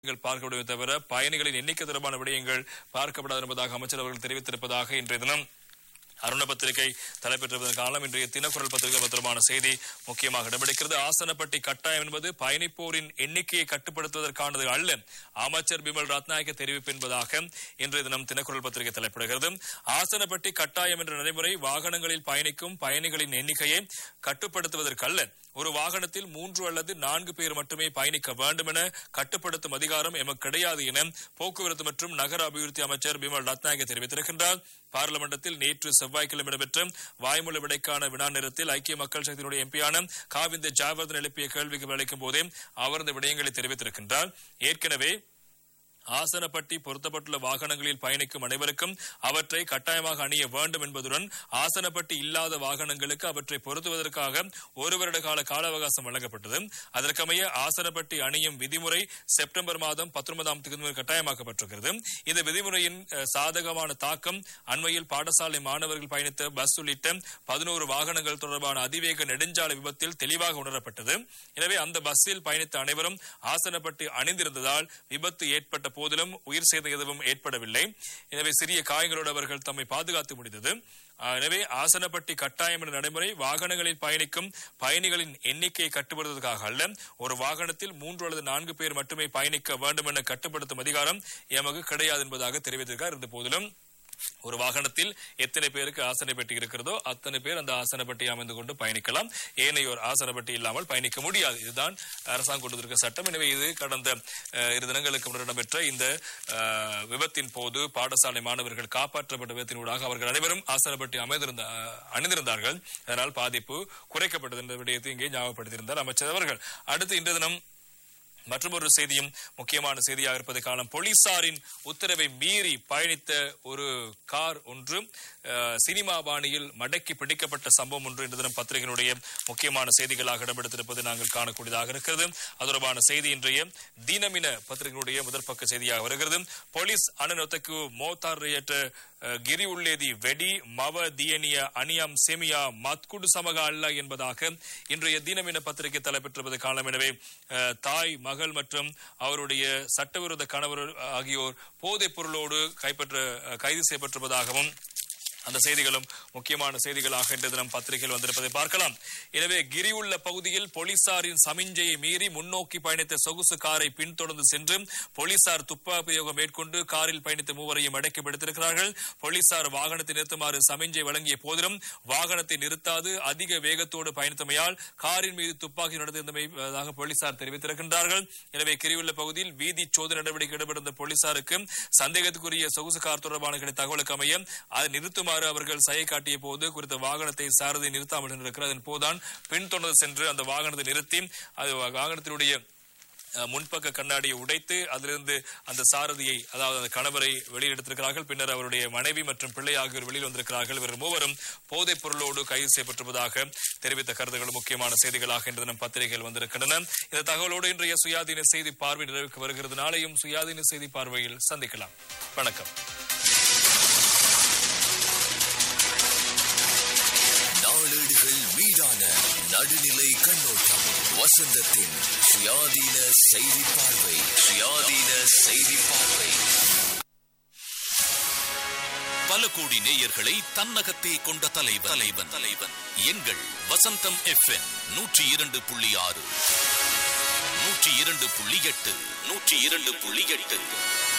நீங்கள் பார்க்க முடியும் தவிர பயணிகளின் எண்ணிக்கை தொடர்பான விடயங்கள் பார்க்கப்படாது என்பதாக அமைச்சர் அவர்கள் தெரிவித்திருப்பதாக இன்றைய தினம் அருண பத்திரிகை தலைப்பெற்றிருப்பதன் காரணம் இன்றைய தினக்குரல் பத்திரிகை பத்திரமான செய்தி முக்கியமாக இடம்பிடிக்கிறது ஆசனப்பட்டி கட்டாயம் என்பது பயணிப்போரின் எண்ணிக்கையை கட்டுப்படுத்துவதற்கானது அல்ல அமைச்சர் பிமல் ரத்நாயக்க தெரிவிப்பு என்பதாக இன்றைய தினம் தினக்குரல் பத்திரிகை தலைப்பிடுகிறது ஆசனப்பட்டி கட்டாயம் என்ற நடைமுறை வாகனங்களில் பயணிக்கும் பயணிகளின் எண்ணிக்கையை கட்டுப்படுத்துவதற்கல்ல ஒரு வாகனத்தில் மூன்று அல்லது நான்கு பேர் மட்டுமே பயணிக்க வேண்டும் என கட்டுப்படுத்தும் அதிகாரம் எமக்கு கிடையாது என போக்குவரத்து மற்றும் நகர அபிவிருத்தி அமைச்சர் பிமல் ரத்நாயக தெரிவித்திருக்கின்றார் பார்லிமெண்டத்தில் நேற்று செவ்வாய்க்கிழமை நடைபெற்ற வாய்மொழி விடைக்கான வினா நேரத்தில் ஐக்கிய மக்கள் சக்தியினுடைய எம்பியான காவிந்த ஜாவர்தன் எழுப்பிய கேள்விக்கு அளிக்கும் போதே அவர் இந்த விடயங்களை தெரிவித்திருக்கின்றார் ஏற்கனவே ஆசனப்பட்டி பொருத்தப்பட்டுள்ள வாகனங்களில் பயணிக்கும் அனைவருக்கும் அவற்றை கட்டாயமாக அணிய வேண்டும் என்பதுடன் ஆசனப்பட்டி இல்லாத வாகனங்களுக்கு அவற்றை பொருத்துவதற்காக ஒரு வருட கால கால அவகாசம் வழங்கப்பட்டது அதற்கமைய ஆசனப்பட்டி அணியும் விதிமுறை செப்டம்பர் மாதம் பத்தொன்பதாம் தேதி முதல் கட்டாயமாக்கப்பட்டிருக்கிறது இந்த விதிமுறையின் அஹ், சாதகமான தாக்கம் அண்மையில் பாடசாலை மாணவர்கள் பயணித்த பஸ் உள்ளிட்ட பதினோரு வாகனங்கள் தொடர்பான அதிவேக நெடுஞ்சாலை விபத்தில் தெளிவாக உணரப்பட்டது எனவே அந்த பஸ்ஸில் பயணித்த அனைவரும் ஆசனப்பட்டு அணிந்திருந்ததால் விபத்து ஏற்பட்ட போதிலும் உயிர் சேதம் எதுவும் ஏற்படவில்லை எனவே சிறிய காயங்களோடு அவர்கள் தம்மை பாதுகாத்து முடிந்தது ஆஹ், எனவே ஆசனப்பட்டி கட்டாயம் என்ற நடைமுறை வாகனங்களில் பயணிக்கும் பயணிகளின் எண்ணிக்கையை கட்டுப்படுத்துவதற்காக அல்ல ஒரு வாகனத்தில் மூன்று அல்லது நான்கு பேர் மட்டுமே பயணிக்க வேண்டும் என கட்டுப்படுத்தும் அதிகாரம் எமக்கு கிடையாது என்பதாக தெரிவித்திருக்கார் இருந்த போதிலும் ஒரு வாகனத்தில் எத்தனை பேருக்கு ஆசன பெட்டி இருக்கிறதோ அத்தனை பேர் அந்த ஆசன பெட்டி அமைந்து கொண்டு பயணிக்கலாம் ஏனையோர் ஆசன பெட்டி இல்லாமல் பயணிக்க முடியாது இதுதான் அரசாங்கம் கொண்டு வந்திருக்க சட்டம் எனவே இது கடந்த அஹ், இரு தினங்களுக்கு முன்னர் இடம்பெற்ற இந்த அஹ், விபத்தின் போது பாடசாலை மாணவர்கள் காப்பாற்றப்பட்ட விபத்தினூடாக அவர்கள் அனைவரும் ஆசன பெட்டி அமைந்திருந்த அஹ், அணிந்திருந்தார்கள் அதனால் பாதிப்பு குறைக்கப்பட்டது என்ற விடயத்தை இங்கே ஞாபகப்படுத்தியிருந்தார் அமைச்சர் அவர்கள் அடுத்து இன்று தினம் மற்றொரு செய்தியும் முக்கியமான செய்தியாக இருப்பதை காலம் போலீசாரின் உத்தரவை மீறி பயணித்த ஒரு கார் ஒன்று அஹ், சினிமா பாணியில் மடக்கி பிடிக்கப்பட்ட சம்பவம் ஒன்று இன்று தினம் பத்திரிகையினுடைய முக்கியமான செய்திகளாக இடம்பெடுத்திருப்பது நாங்கள் காணக்கூடியதாக இருக்கிறது அது தொடர்பான செய்தி இன்றைய தினமின பத்திரிகையினுடைய முதற் பக்க செய்தியாக வருகிறது போலீஸ் அனநொத்தக்கு மோத்தார் ஏற்ற அஹ், கிரி உள்ளேதி வெடி மவ தியனிய அணியம் செமியா மத்குடு சமக அல்ல என்பதாக இன்றைய தினமின பத்திரிகை தலைப்பெற்றிருப்பது காலம் எனவே அஹ், தாய் மகள் மற்றும் அவருடைய சட்டவிரோத கணவர் ஆகியோர் போதைப் பொருளோடு கைப்பற்ற அஹ், கைது செய்யப்பட்டிருப்பதாகவும் அந்த செய்திகளும் முக்கியமான செய்திகளாக இன்று தினம் பத்திரிகையில் வந்திருப்பதை பார்க்கலாம் எனவே கிரி உள்ள பகுதியில் போலீசாரின் சமிஞ்சையை மீறி முன்னோக்கி பயணித்த சொகுசு காரை பின்தொடர்ந்து சென்று போலீசார் துப்பாக்கி பிரயோகம் மேற்கொண்டு காரில் பயணித்த மூவரையும் அடக்கி பிடித்திருக்கிறார்கள் போலீசார் வாகனத்தை நிறுத்துமாறு சமிஞ்சை வழங்கிய போதிலும் வாகனத்தை நிறுத்தாது அதிக வேகத்தோடு பயணித்தமையால் காரின் மீது துப்பாக்கி நடத்தியிருந்தமையாக போலீசார் தெரிவித்திருக்கின்றார்கள் எனவே கிரியுள்ள பகுதியில் வீதி சோதனை நடவடிக்கை ஈடுபட்டிருந்த போலீசாருக்கு சந்தேகத்துக்குரிய சொகுசு கார் தொடர்பான கிடைத்த தகவலுக்கு அமைய அதை நிறுத்துமாறு அவர்கள் சையை காட்டிய போது குறித்த வாகனத்தை சாரதி நிறுத்தாமல் இருக்கிறது அதன் போதுதான் பின்தொடர்ந்து சென்று அந்த வாகனத்தை நிறுத்தி அது வாகனத்தினுடைய அஹ், முன்பக்க கண்ணாடியை உடைத்து அதிலிருந்து அந்த சாரதியை அதாவது அந்த கணவரை வெளியில் எடுத்திருக்கிறார்கள் பின்னர் அவருடைய மனைவி மற்றும் பிள்ளை ஆகியோர் வெளியில் வந்திருக்கிறார்கள் இவர் மூவரும் போதைப் பொருளோடு கைது செய்யப்பட்டிருப்பதாக தெரிவித்த கருத்துக்கள் முக்கியமான செய்திகளாக இன்று தினம் பத்திரிகைகள் வந்திருக்கின்றன இந்த தகவலோடு இன்றைய சுயாதீன செய்தி பார்வை நிறைவுக்கு வருகிறது நாளையும் சுயாதீன செய்தி பார்வையில் சந்திக்கலாம் வணக்கம் நாளேடுகள் மீதான நடுநிலை கண்ணோட்டம் வசந்தத்தின் சுயாதீன செய்தி பார்வை சுயாதீன செய்தி பார்வை பல கோடி நேயர்களை தன்னகத்தே கொண்ட தலைவன் தலைவன் தலைவன் எங்கள் வசந்தம் எஃப்எம் நூற்றி இரண்டு புள்ளி ஆறு நூற்றி இரண்டு புள்ளி எட்டு நூற்றி இரண்டு புள்ளி எட்டு